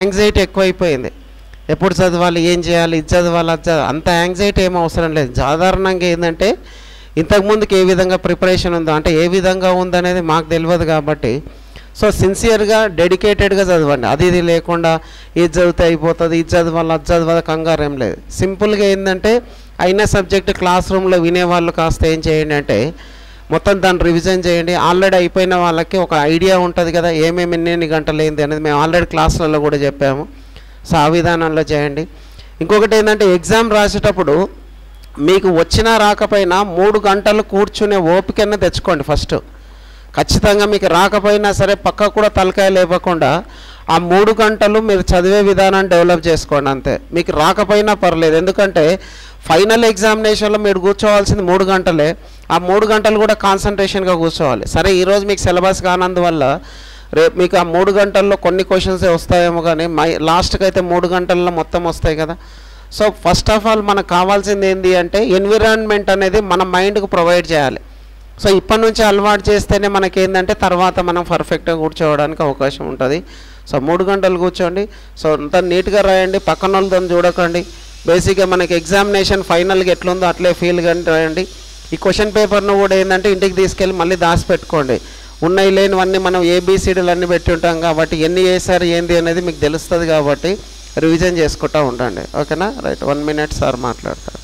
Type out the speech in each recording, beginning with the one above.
Anxiety ఎక్కువైపోయింది ఎప్పుడు చదవాలి ఏం చేయాలి ఇది చదవాలి అది చదవాలి అంత యాంగ్జైటీ ఏం అవసరం లేదు సాధారణంగా ఏంటంటే ఇంతకుముందుకు ఏ విధంగా ప్రిపరేషన్ ఉందో అంటే ఏ విధంగా ఉందనేది మాకు తెలియదు కాబట్టి సో సిన్సియర్గా డెడికేటెడ్గా చదవండి అది ఇది లేకుండా ఇది చదివితే అయిపోతుంది ఇది చదవాలి అది చదవాలి కంగారు ఏం లేదు సింపుల్గా ఏంటంటే అయిన సబ్జెక్ట్ క్లాస్ రూమ్లో వినేవాళ్ళు కాస్త ఏం చేయండి అంటే మొత్తం దాన్ని రివిజన్ చేయండి ఆల్రెడీ అయిపోయిన వాళ్ళకి ఒక ఐడియా ఉంటుంది కదా ఏమేమి ఎన్ని ఎన్ని గంటలు ఏంది అనేది మేము ఆల్రెడీ క్లాసులలో కూడా చెప్పాము సో ఆ విధానంలో చేయండి ఇంకొకటి ఏంటంటే ఎగ్జామ్ రాసేటప్పుడు మీకు వచ్చినా రాకపోయినా మూడు గంటలు కూర్చునే ఓపికనే తెచ్చుకోండి ఫస్ట్ ఖచ్చితంగా మీకు రాకపోయినా సరే పక్క కూడా తలకాయ లేపకుండా ఆ మూడు గంటలు మీరు చదివే విధానాన్ని డెవలప్ చేసుకోండి అంతే మీకు రాకపోయినా పర్లేదు ఎందుకంటే ఫైనల్ ఎగ్జామినేషన్లో మీరు కూర్చోవాల్సింది మూడు గంటలే ఆ మూడు గంటలు కూడా కాన్సన్ట్రేషన్గా కూర్చోవాలి సరే ఈరోజు మీకు సిలబస్ కానందువల్ల రేపు మీకు ఆ మూడు గంటల్లో కొన్ని క్వశ్చన్సే వస్తాయేమో కానీ మై లాస్ట్కి అయితే మూడు గంటల్లో మొత్తం వస్తాయి కదా సో ఫస్ట్ ఆఫ్ ఆల్ మనకు కావాల్సింది ఏంటి అంటే ఎన్విరాన్మెంట్ అనేది మన మైండ్కి ప్రొవైడ్ చేయాలి సో ఇప్పటి నుంచి అలవాటు చేస్తేనే మనకి ఏంటంటే తర్వాత మనం పర్ఫెక్ట్గా కూర్చోవడానికి అవకాశం ఉంటుంది సో మూడు గంటలు కూర్చోండి సో అంతా నీట్గా రాయండి పక్కన వాళ్ళతో చూడకండి బేసిక్గా మనకి ఎగ్జామినేషన్ ఫైనల్గా ఎట్లుందో అట్లే ఫీల్ కానీ రాయండి ఈ క్వశ్చన్ పేపర్ను కూడా ఏంటంటే ఇంటికి తీసుకెళ్ళి మళ్ళీ దాచిపెట్టుకోండి ఉన్నాయి లేనివన్నీ మనం ఏబిసిడీలు అన్నీ పెట్టి ఉంటాం కాబట్టి ఎన్ని చేశారు ఏంది అనేది మీకు తెలుస్తుంది కాబట్టి రివిజన్ చేసుకుంటూ ఉండండి ఓకేనా రైట్ వన్ మినిట్ సార్ మాట్లాడతారు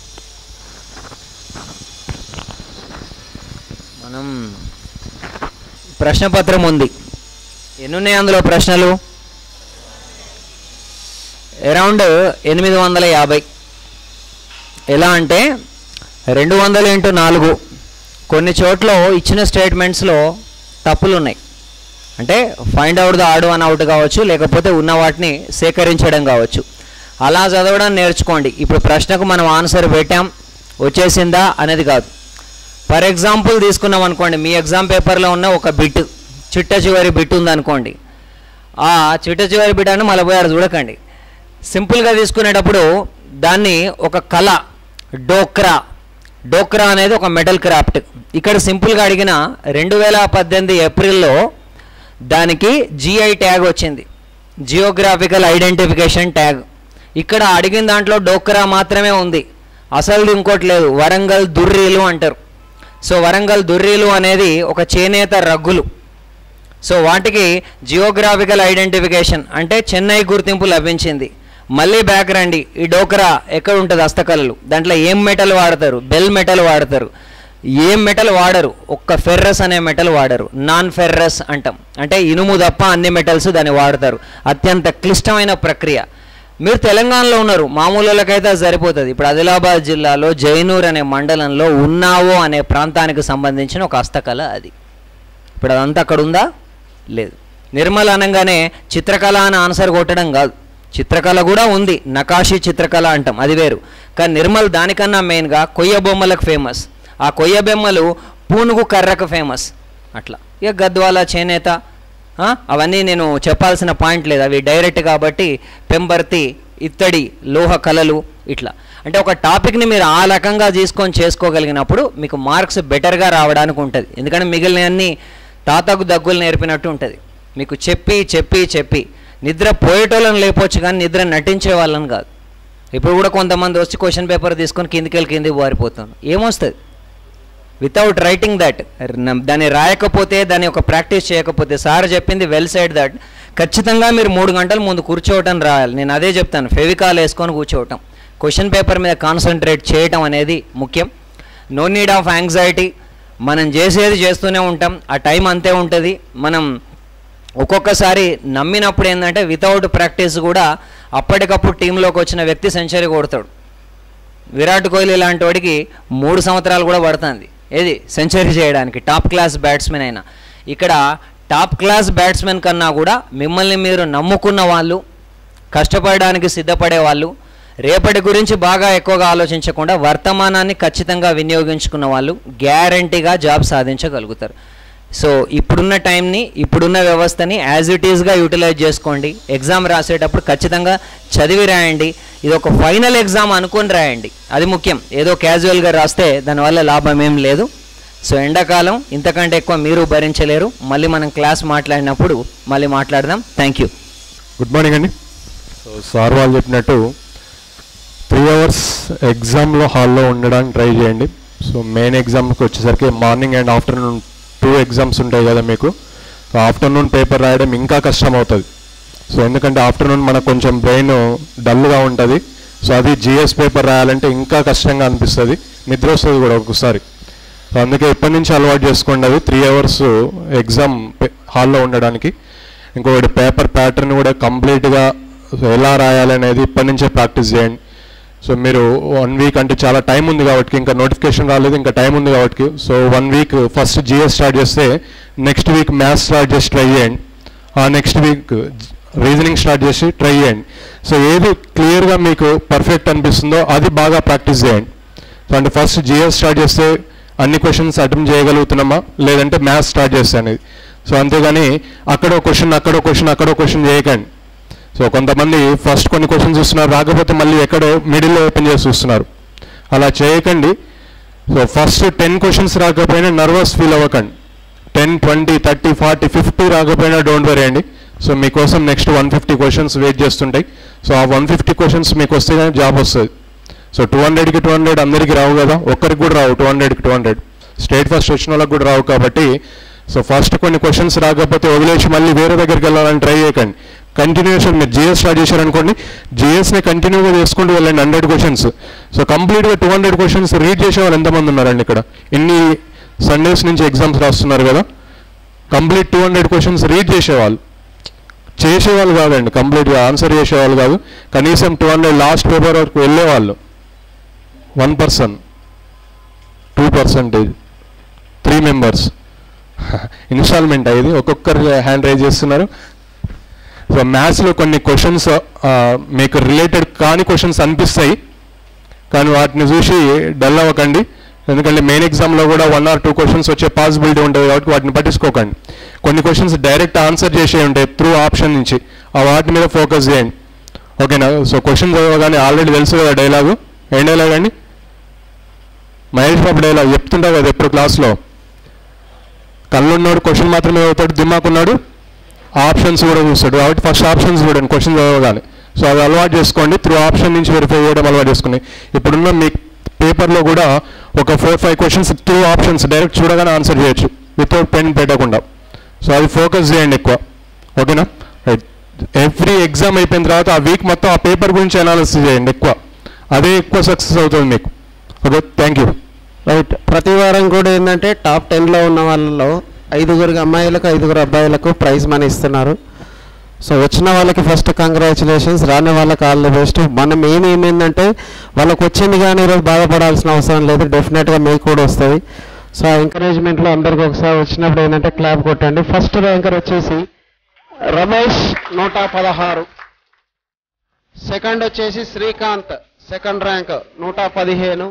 మనం ప్రశ్నపత్రం ఉంది ఎన్ని ఉన్నాయి అందులో ప్రశ్నలు అరౌండ్ ఎనిమిది వందల యాభై ఎలా అంటే రెండు వందల ఇంటూ నాలుగు కొన్ని చోట్ల ఇచ్చిన స్టేట్మెంట్స్లో తప్పులు ఉన్నాయి అంటే ఫైండ్ అవుట్ ద ఆడు అని అవుట్ కావచ్చు లేకపోతే ఉన్న వాటిని సేకరించడం కావచ్చు అలా చదవడం నేర్చుకోండి ఇప్పుడు ప్రశ్నకు మనం ఆన్సర్ పెట్టాం వచ్చేసిందా అనేది కాదు ఫర్ ఎగ్జాంపుల్ తీసుకున్నాం అనుకోండి మీ ఎగ్జామ్ పేపర్లో ఉన్న ఒక బిట్ చిట్ట చివరి బిట్ ఉందనుకోండి ఆ చిట్ట చివరి బిట్ అని మళ్ళీ పోయారు చూడకండి సింపుల్గా తీసుకునేటప్పుడు దాన్ని ఒక కళ డోక్రా డోక్రా అనేది ఒక మెటల్ క్రాఫ్ట్ ఇక్కడ సింపుల్గా అడిగిన రెండు వేల పద్దెనిమిది ఏప్రిల్లో దానికి జిఐ ట్యాగ్ వచ్చింది జియోగ్రాఫికల్ ఐడెంటిఫికేషన్ ట్యాగ్ ఇక్కడ అడిగిన దాంట్లో డోక్రా మాత్రమే ఉంది అసలు ఇంకోటి లేదు వరంగల్ దుర్రీలు అంటారు సో వరంగల్ దుర్రీలు అనేది ఒక చేనేత రగ్గులు సో వాటికి జియోగ్రాఫికల్ ఐడెంటిఫికేషన్ అంటే చెన్నై గుర్తింపు లభించింది మళ్ళీ బ్యాక్ రండి ఈ డోకరా ఎక్కడ ఉంటుంది హస్తకళలు దాంట్లో ఏం మెటల్ వాడతారు బెల్ మెటల్ వాడతారు ఏం మెటల్ వాడరు ఒక్క ఫెర్రస్ అనే మెటల్ వాడరు నాన్ ఫెర్రస్ అంటాం అంటే ఇనుము తప్ప అన్ని మెటల్స్ దాన్ని వాడతారు అత్యంత క్లిష్టమైన ప్రక్రియ మీరు తెలంగాణలో ఉన్నారు మామూలులకైతే అది సరిపోతుంది ఇప్పుడు ఆదిలాబాద్ జిల్లాలో జైనూర్ అనే మండలంలో ఉన్నావో అనే ప్రాంతానికి సంబంధించిన ఒక హస్తకళ అది ఇప్పుడు అదంతా అక్కడ ఉందా లేదు నిర్మల్ అనగానే చిత్రకళ అని ఆన్సర్ కొట్టడం కాదు చిత్రకళ కూడా ఉంది నకాషి చిత్రకళ అంటాం అది వేరు కానీ నిర్మల్ దానికన్నా మెయిన్గా కొయ్య బొమ్మలకు ఫేమస్ ఆ కొయ్య బొమ్మలు పూనుగు కర్రకు ఫేమస్ అట్లా ఇక గద్వాల చేనేత ఆ, అవన్నీ నేను చెప్పాల్సిన పాయింట్ లేదు అవి డైరెక్ట్ కాబట్టి పెంబర్తి ఇత్తడి లోహ కళలు ఇట్లా అంటే ఒక టాపిక్ని మీరు ఆ రకంగా తీసుకొని చేసుకోగలిగినప్పుడు మీకు మార్క్స్ బెటర్గా రావడానికి ఉంటుంది ఎందుకంటే మిగిలినవన్నీ తాతకు దగ్గులు నేర్పినట్టు ఉంటుంది మీకు చెప్పి చెప్పి చెప్పి నిద్ర పోయేటోళ్ళని లేపొచ్చు కానీ నిద్ర నటించే వాళ్ళని కాదు ఇప్పుడు కూడా కొంతమంది వచ్చి క్వశ్చన్ పేపర్ తీసుకొని కిందికి వెళ్ళి కిందికి పారిపోతాను ఏమొస్తుంది వితౌట్ రైటింగ్ దట్ దాన్ని రాయకపోతే దాన్ని ఒక ప్రాక్టీస్ చేయకపోతే సార్ చెప్పింది వెల్ సైడ్ దట్ ఖచ్చితంగా మీరు మూడు గంటల ముందు కూర్చోవటం రాయాలి నేను అదే చెప్తాను ఫెవికాల్ వేసుకొని కూర్చోవటం క్వశ్చన్ పేపర్ మీద కాన్సన్ట్రేట్ చేయటం అనేది ముఖ్యం నో నీడ్ ఆఫ్ యాంగ్జైటీ మనం చేసేది చేస్తూనే ఉంటాం ఆ టైం అంతే ఉంటుంది మనం ఒక్కొక్కసారి నమ్మినప్పుడు ఏంటంటే వితౌట్ ప్రాక్టీస్ కూడా అప్పటికప్పుడు టీంలోకి వచ్చిన వ్యక్తి సెంచరీ కొడతాడు విరాట్ కోహ్లీ లాంటి వాడికి మూడు సంవత్సరాలు కూడా పడుతుంది ఏది సెంచరీ చేయడానికి టాప్ క్లాస్ బ్యాట్స్మెన్ అయినా ఇక్కడ టాప్ క్లాస్ బ్యాట్స్మెన్ కన్నా కూడా మిమ్మల్ని మీరు నమ్ముకున్న వాళ్ళు కష్టపడడానికి సిద్ధపడే వాళ్ళు రేపటి గురించి బాగా ఎక్కువగా ఆలోచించకుండా వర్తమానాన్ని ఖచ్చితంగా వినియోగించుకున్న వాళ్ళు గ్యారంటీగా జాబ్ సాధించగలుగుతారు సో ఇప్పుడున్న టైంని ఇప్పుడున్న వ్యవస్థని యాజ్ ఇట్ ఈస్గా యూటిలైజ్ చేసుకోండి ఎగ్జామ్ రాసేటప్పుడు ఖచ్చితంగా చదివి రాయండి ఇది ఒక ఫైనల్ ఎగ్జామ్ అనుకొని రాయండి అది ముఖ్యం ఏదో క్యాజువల్గా రాస్తే దానివల్ల లాభం ఏం లేదు సో ఎండాకాలం ఇంతకంటే ఎక్కువ మీరు భరించలేరు మళ్ళీ మనం క్లాస్ మాట్లాడినప్పుడు మళ్ళీ మాట్లాడదాం థ్యాంక్ యూ గుడ్ మార్నింగ్ అండి సో సార్ వాళ్ళు చెప్పినట్టు త్రీ అవర్స్ ఎగ్జామ్లో హాల్లో ఉండడానికి ట్రై చేయండి సో మెయిన్ ఎగ్జామ్కి వచ్చేసరికి morning and afternoon two exams ఉంటాయి కదా మీకు సో ఆఫ్టర్నూన్ పేపర్ రాయడం ఇంకా కష్టం అవుతుంది సో ఎందుకంటే ఆఫ్టర్నూన్ మనకు కొంచెం బ్రెయిన్ డల్గా ఉంటుంది సో అది జిఎస్ పేపర్ రాయాలంటే ఇంకా కష్టంగా అనిపిస్తుంది నిద్ర వస్తుంది కూడా ఒక్కొక్కసారి సో అందుకే ఇప్పటి నుంచి అలవాటు చేసుకోండి అది త్రీ అవర్స్ ఎగ్జామ్ హాల్లో ఉండడానికి ఇంకొకటి పేపర్ ప్యాటర్న్ కూడా కంప్లీట్గా ఎలా రాయాలనేది ఇప్పటి నుంచే ప్రాక్టీస్ చేయండి సో మీరు వన్ వీక్ అంటే చాలా టైం ఉంది కాబట్టి ఇంకా నోటిఫికేషన్ రాలేదు ఇంకా టైం ఉంది కాబట్టి so one week first GS start చేస్తే నెక్స్ట్ వీక్ మ్యాథ్స్ స్టార్ట్ చేసి ట్రై చేయండి ఆ నెక్స్ట్ వీక్ రీజనింగ్ స్టార్ట్ చేసి ట్రై చేయండి సో ఏది క్లియర్గా మీకు పర్ఫెక్ట్ అనిపిస్తుందో అది బాగా ప్రాక్టీస్ చేయండి సో అంటే ఫస్ట్ జిఎస్ స్టార్ట్ చేస్తే అన్ని క్వశ్చన్స్ అటెంప్ట్ చేయగలుగుతున్నామా లేదంటే మ్యాథ్స్ స్టార్ట్ చేస్తే అనేది సో అంతేగాని అక్కడో క్వశ్చన్ అక్కడో క్వశ్చన్ అక్కడో క్వశ్చన్ చేయకండి సో కొంతమంది ఫస్ట్ కొన్ని క్వశ్చన్స్ చూస్తున్నారు రాకపోతే మళ్ళీ ఎక్కడో మిడిల్లో ఓపెన్ చేసి చూస్తున్నారు అలా చేయకండి సో ఫస్ట్ టెన్ క్వశ్చన్స్ రాకపోయినా నర్వస్ ఫీల్ అవ్వకండి ten twenty thirty forty fifty రాకపోయినా డోంట్ వరీ అండి సో మీకోసం next one fifty questions wait చేస్తుంటాయి సో ఆ వన్ ఫిఫ్టీ క్వశ్చన్స్ మీకు వస్తే కానీ జాబ్ వస్తుంది సో టూ హండ్రెడ్కి టూ హండ్రెడ్ అందరికీ రావు కదా ఒక్కరికి కూడా రావు టూ హండ్రెడ్కి టూ హండ్రెడ్ స్టేట్ ఫస్ట్ వచ్చిన వాళ్ళకి కూడా రావు కాబట్టి సో ఫస్ట్ కొన్ని క్వశ్చన్స్ రాకపోతే వదిలేసి మళ్ళీ వేరే దగ్గరికి వెళ్ళాలని ట్రై చేయకండి కంటిన్యూషన్ మీరు జిఎస్ స్టార్ట్ చేశారనుకోండి జిఎస్ని కంటిన్యూగా చేసుకుంటూ వెళ్ళండి హండ్రెడ్ క్వశ్చన్స్ సో కంప్లీట్గా టూ హండ్రెడ్ క్వశ్చన్స్ రీడ్ చేసే వాళ్ళు ఎంతమంది ఉన్నారండి ఇక్కడ ఇన్ని సండేస్ నుంచి ఎగ్జామ్స్ రాస్తున్నారు కదా complete two hundred questions read చేసేవాళ్ళు చేసేవాళ్ళు కాదండి కంప్లీట్గా ఆన్సర్ చేసేవాళ్ళు కాదు కనీసం టూ హండ్రెడ్ లాస్ట్ పేపర్ వరకు వెళ్ళేవాళ్ళు one person two percentage three members instalment అయ్యేది ఒక్కొక్కరు హ్యాండ్ రైజ్ చేస్తున్నారు సో మ్యాథ్స్లో కొన్ని క్వశ్చన్స్ మీకు రిలేటెడ్ కాని క్వశ్చన్స్ అనిపిస్తాయి కానీ వాటిని చూసి డల్ అవ్వకండి ఎందుకంటే మెయిన్ ఎగ్జామ్లో కూడా వన్ ఆర్ టూ క్వశ్చన్స్ వచ్చే పాసిబిలిటీ ఉంటుంది కాబట్టి వాటిని పట్టించుకోకండి కొన్ని క్వశ్చన్స్ డైరెక్ట్ ఆన్సర్ చేసే ఉంటాయి త్రూ ఆప్షన్ నుంచి ఆ వాటి మీద ఫోకస్ చేయండి ఓకేనా సో క్వశ్చన్ చదవగానే ఆల్రెడీ తెలుసు కదా డైలాగు ఏం డైలాగ్ అండి మహేష్ బాబు డైలాగ్ చెప్తుంటావు కదా ఎప్పుడు క్లాస్లో కళ్ళున్నాడు క్వశ్చన్ మాత్రమే చదువుతాడు దిమాకున్నాడు ఆప్షన్స్ కూడా చూస్తాడు కాబట్టి ఫస్ట్ ఆప్షన్స్ చూడండి క్వశ్చన్ చదవగానే సో అది అలవాటు చేసుకోండి త్రూ ఆప్షన్ నుంచి వెరిఫై చేయడం అలవాటు చేసుకోండి ఇప్పుడున్న మీ పేపర్లో కూడా ఒక four five questions through options direct చూడగానే ఆన్సర్ చేయొచ్చు వితౌట్ పెన్ పెట్టకుండా సో అది ఫోకస్ చేయండి ఎక్కువ ఓకేనా రైట్ ఎవ్రీ ఎగ్జామ్ అయిపోయిన తర్వాత ఆ వీక్ మొత్తం ఆ పేపర్ గురించి అనాలిసిస్ చేయండి ఎక్కువ అదే ఎక్కువ సక్సెస్ అవుతుంది మీకు ఓకే థ్యాంక్ యూ రైట్ ప్రతి వారం కూడా ఏంటంటే టాప్ టెన్లో ఉన్న వాళ్ళలో ఐదుగురు అమ్మాయిలకు ఐదుగురు అబ్బాయిలకు ప్రైజ్ మనీ ఇస్తున్నారు సో వచ్చిన వాళ్ళకి ఫస్ట్ కంగ్రాచులేషన్స్ రాని వాళ్ళకి ఆల్ ది బెస్ట్ మన మెయిన్ ఏమైందంటే వాళ్ళకి వచ్చింది కానీ ఈరోజు బాధపడాల్సిన అవసరం లేదు డెఫినెట్గా మీకు కూడా వస్తుంది సో ఆ ఎంకరేజ్మెంట్లో అందరికి ఒకసారి వచ్చినప్పుడు ఏంటంటే క్లాప్ కొట్టండి ఫస్ట్ ర్యాంకర్ వచ్చేసి రమేష్ నూట పదహారు సెకండ్ వచ్చేసి శ్రీకాంత్ సెకండ్ ర్యాంక్ నూట పదిహేను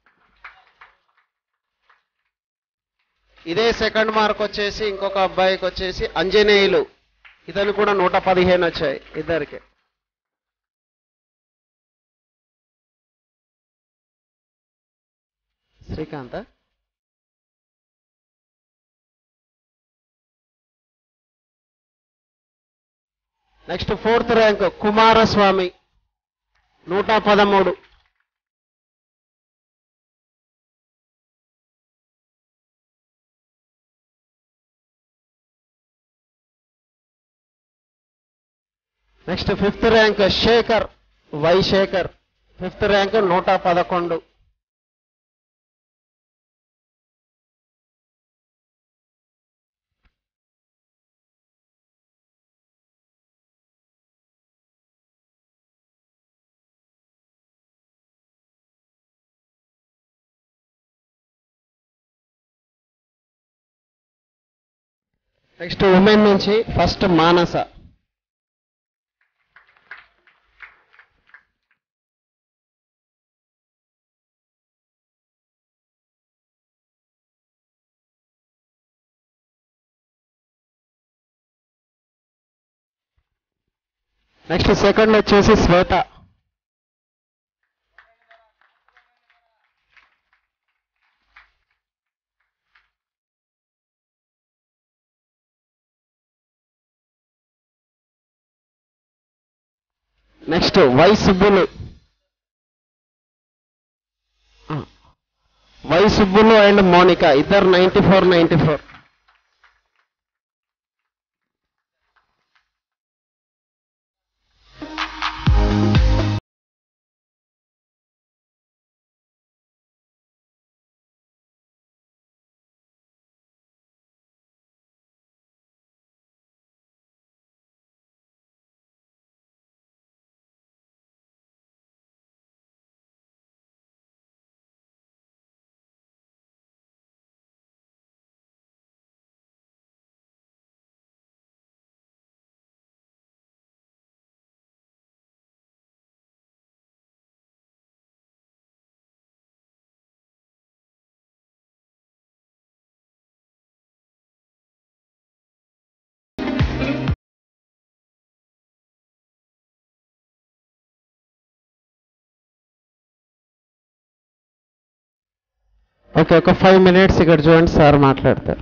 ఇదే సెకండ్ మార్క్ వచ్చేసి ఇంకొక అబ్బాయికి వచ్చేసి అంజనేయులు ఇతను కూడా నూట పదిహేను వచ్చాయి ఇద్దరికి Srikanth next fourth rank Kumaraswamy నూట పదమూడు next fifth rank Sekhar Y Sekhar fifth rank నూట పదకొండు నెక్స్ట్ ఉమెన్ నుంచి ఫస్ట్ మానస నెక్స్ట్ సెకండ్ వచ్చేసి శ్వేత నెక్స్ట్ వై సుబ్బులు ఆ. వై సుబ్బులు అండ్ మోనిక ఇద్దరు ninety four ninety four okay ఒక ఫైవ్ మినిట్స్ ఇక్కడ చూడండి సార్ మాట్లాడతారు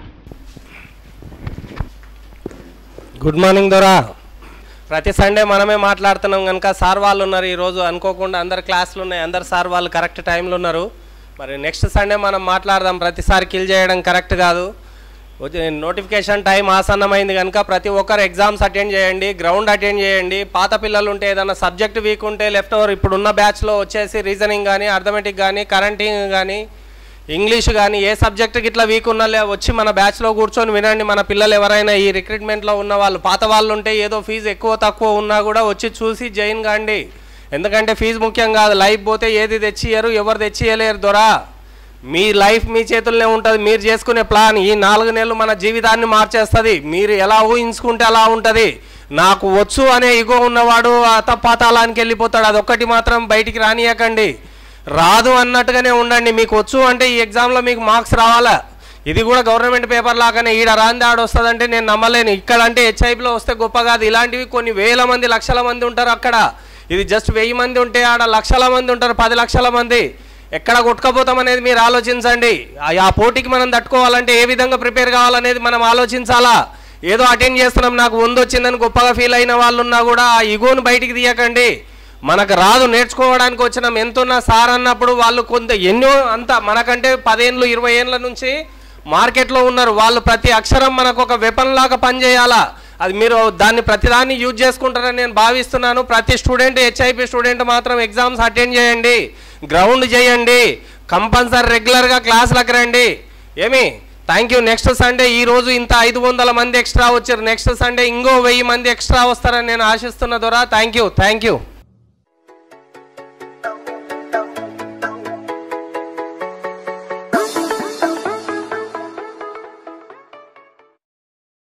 గుడ్ మార్నింగ్ దొరా ప్రతి సండే మనమే మాట్లాడుతున్నాం కనుక సార్ వాళ్ళు ఉన్నారు ఈరోజు అనుకోకుండా అందరు క్లాసులు ఉన్నాయి అందరు సార్ వాళ్ళు కరెక్ట్ టైంలో ఉన్నారు మరి నెక్స్ట్ సండే మనం మాట్లాడదాం ప్రతిసారి కిల్ చేయడం కరెక్ట్ కాదు నోటిఫికేషన్ టైం ఆసన్నమైంది కనుక ప్రతి ఒక్కరు ఎగ్జామ్స్ అటెండ్ చేయండి గ్రౌండ్ అటెండ్ చేయండి పాత పిల్లలు ఉంటే ఏదైనా సబ్జెక్ట్ వీక్ ఉంటే లెఫ్ట్ ఓవర్ ఇప్పుడున్న బ్యాచ్లో వచ్చేసి రీజనింగ్ కానీ అర్థమెటిక్ కానీ కరెంటింగ్ కానీ ఇంగ్లీష్ కానీ ఏ సబ్జెక్ట్కి ఇట్లా వీక్ ఉన్నలే వచ్చి మన బ్యాచ్లో కూర్చొని వినండి మన పిల్లలు ఎవరైనా ఈ రిక్రూట్మెంట్లో ఉన్న వాళ్ళు పాత వాళ్ళు ఉంటే ఏదో ఫీజు ఎక్కువ తక్కువ ఉన్నా కూడా వచ్చి చూసి జాయిన్ కాండి ఎందుకంటే ఫీజు ముఖ్యం కాదు లైఫ్ పోతే ఏది తెచ్చియరు ఎవరు తెచ్చియలేరు దొరా మీ లైఫ్ మీ చేతుల్లోనే ఉంటుంది మీరు చేసుకునే ప్లాన్ ఈ నాలుగు నెలలు మన జీవితాన్ని మార్చేస్తుంది మీరు ఎలా ఊహించుకుంటే అలా ఉంటుంది నాకు వచ్చు అనే ఇగో ఉన్నవాడు అతపాతాళానికి వెళ్ళిపోతాడు అదొక్కటి మాత్రం బయటికి రానియకండి రాదు అన్నట్టుగానే ఉండండి మీకు వచ్చు అంటే ఈ ఎగ్జామ్లో మీకు మార్క్స్ రావాలా ఇది కూడా గవర్నమెంట్ పేపర్ లాగానే ఈడ రాంది ఆడ వస్తుందంటే నేను నమ్మలేను ఇక్కడ అంటే హెచ్ఐపిలో వస్తే గొప్ప కాదు ఇలాంటివి కొన్ని వేల మంది లక్షల మంది ఉంటారు అక్కడ ఇది జస్ట్ వెయ్యి మంది ఉంటే ఆడ లక్షల మంది ఉంటారు పది లక్షల మంది ఎక్కడ కొట్టుకపోతాం అనేది మీరు ఆలోచించండి ఆ- ఆ పోటీకి మనం తట్టుకోవాలంటే ఏ విధంగా ప్రిపేర్ కావాలనేది మనం ఆలోచించాలా ఏదో అటెండ్ చేస్తున్నాం నాకు ముందు వచ్చిందని గొప్పగా ఫీల్ అయిన వాళ్ళు ఉన్నా కూడా ఆ ఇగోను బయటికి తీయకండి మనకు రాదు నేర్చుకోవడానికి వచ్చినాం ఎంతున్నా సార్ అన్నప్పుడు వాళ్ళు కొంత ఎన్నో అంత మనకంటే పదేళ్ళు ఇరవై ఏళ్ళ నుంచి మార్కెట్లో ఉన్నారు వాళ్ళు ప్రతి అక్షరం మనకు ఒక వెపన్ లాగా పనిచేయాలా అది మీరు దాన్ని ప్రతిదాన్ని యూజ్ చేసుకుంటారని నేను భావిస్తున్నాను ప్రతి స్టూడెంట్ హెచ్ఐపి స్టూడెంట్ మాత్రం ఎగ్జామ్స్ అటెండ్ చేయండి గ్రౌండ్ చేయండి కంపల్సరీ రెగ్యులర్గా క్లాసులకు రండి ఏమి థ్యాంక్ యూ నెక్స్ట్ సండే ఈ రోజు ఇంత ఐదు వందల మంది ఎక్స్ట్రా వచ్చారు నెక్స్ట్ సండే ఇంకో వెయ్యి మంది ఎక్స్ట్రా వస్తారని నేను ఆశిస్తున్న ద్వారా థ్యాంక్ యూ థ్యాంక్ యూ